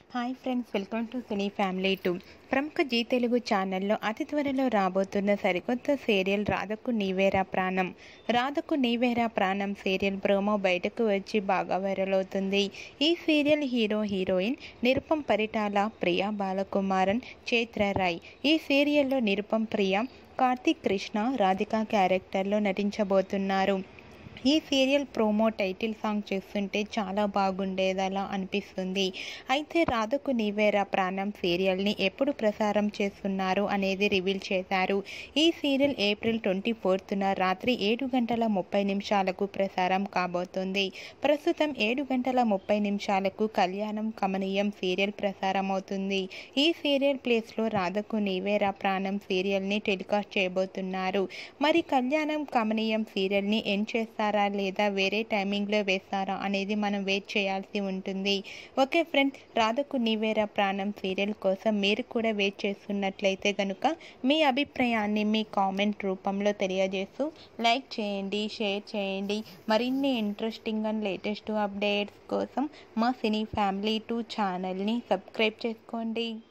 hi friends welcome to cine family two ప్రముఖ జీ తెలుగు ఛానల్లో అతి త్వరలో రాబోతున్న సరికొత్త సీరియల్ రాధకు నీవేరా ప్రాణం రాధకు నీవేరా ప్రాణం సీరియల్ ప్రోమో బయటకు వచ్చి బాగా వైరల్ అవుతుంది ఈ serial hero heroine Nirupam Paritala Priya Balakumaran Chaitra Rai ఈ సీరియల్లో నిరుపం ప్రియ కార్తీక్ కృష్ణ రాధిక క్యారెక్టర్లో నటించబోతున్నారు ఈ సీరియల్ ప్రోమో టైటిల్ సాంగ్ చూస్తుంటే చాలా బాగుండేదలా అనిపిస్తుంది అయితే రాధకు నీవేరా ప్రాణం సీరియల్ని ఎప్పుడు ప్రసారం చేస్తున్నారు అనేది రివీల్ చేశారు ఈ సీరియల్ ఏప్రిల్ ట్వంటీ ఫోర్త్న రాత్రి ఏడు గంటల ముప్పై నిమిషాలకు ప్రసారం కాబోతుంది ప్రస్తుతం ఏడు గంటల ముప్పై నిమిషాలకు కళ్యాణం కమనీయం సీరియల్ ప్రసారం అవుతుంది ఈ సీరియల్ ప్లేస్లో రాధకు నీవేరా ప్రాణం సీరియల్ని టెలికాస్ట్ చేయబోతున్నారు మరి కళ్యాణం కమనీయం సీరియల్ని ఎన్ చేస్తారా లేదా వేరే టైమింగ్లో వేస్తారా అనేది మనం వెయిట్ చేయాల్సి ఉంటుంది ఓకే ఫ్రెండ్స్ రాధకు నీవేరా ప్రాణం సీరియల్ కోసం మీరు కూడా వెయిట్ చేస్తున్నట్లయితే కనుక మీ అభిప్రాయాన్ని మీ కామెంట్ రూపంలో తెలియజేస్తూ లైక్ చేయండి షేర్ చేయండి మరిన్ని ఇంట్రెస్టింగ్ అండ్ లేటెస్ట్ అప్డేట్స్ కోసం మా సినీ ఫ్యామిలీ టూ ఛానల్ని సబ్స్క్రైబ్ చేసుకోండి